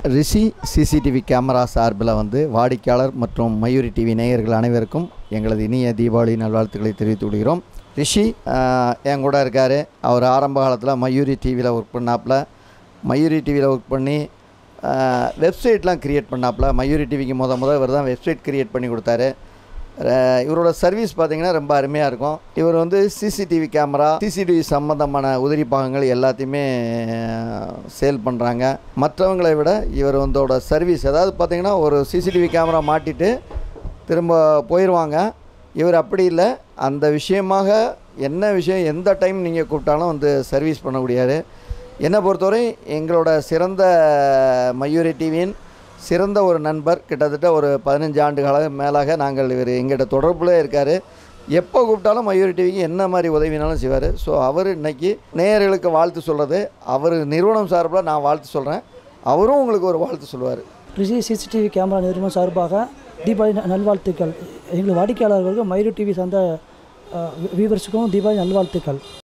ரிஷி CCTV camera சார்பில் வந்து வாடிக்கையாளர் மற்றும் மயூரி டிவி நேயர்கள் அனைவருக்கும் எங்களது இனிய தீபாவளி நல்வாழ்த்துக்களை தெரிவித்து விடுகிறோம் ரிஷி ஆஹ், என் கூட இருக்கார் அவர் ஆரம்ப காலத்தில் மயூரி டிவியில் ஒர்க் பண்ணாப்புல மயூரி டிவியில் ஒர்க் பண்ணி வெப்சைட்லாம் க்ரியேட் பண்ணாப்புல மயூரி டிவிக்கு முத முத இவர் தான் வெப்சைட் க்ரியேட் பண்ணி கொடுத்தாரு அஹ் இவரோட சர்வீஸ் பார்த்தீங்கன்னா ரொம்ப அருமையாக இருக்கும் இவர் வந்து சிசிடிவி கேமரா சிசிடிவி சம்மந்தமான உதிரி பாகங்கள் எல்லாத்தையுமே சேல் பண்ணுறாங்க மற்றவங்களை விட இவர் வந்தோட சர்வீஸ் அதாவது பார்த்தீங்கன்னா ஒரு சிசிடிவி கேமரா மாட்டிட்டு திரும்ப போயிடுவாங்க இவர் அப்படி இல்லை அந்த விஷயமாக என்ன விஷயம் எந்த டைம் நீங்கள் கூப்பிட்டாலும் வந்து சர்வீஸ் பண்ணக்கூடியாரு என்னை பொறுத்தவரை எங்களோட சிறந்த மயூரி டிவியின் சிறந்த ஒரு நண்பர் கிட்டத்தட்ட ஒரு பதினஞ்சு ஆண்டு கால மேலாக நாங்கள் இவர் எங்கிட்ட தொடர்புல இருக்கார் எப்போ கூப்பிட்டாலும் மயூரி டிவிக்கு என்ன மாதிரி உதவினாலும் செய்வார் ஸோ அவர் இன்னைக்கு நேயர்களுக்கு வாழ்த்து சொல்கிறது அவர் நிறுவனம் சார்பில் நான் வாழ்த்து சொல்கிறேன் அவரும் உங்களுக்கு ஒரு வாழ்த்து சொல்லுவார் ரிஷி சிசிடிவி கேமரா நிறுவனம் சார்பாக தீபாவளி ந- நல்வாழ்த்துக்கள் எங்கள் வாடிக்கையாளர்களுக்கும் மயூரி டிவி சார்ந்த வியூவர்ஸுக்கும் தீபாவளி நல்வாழ்த்துக்கள்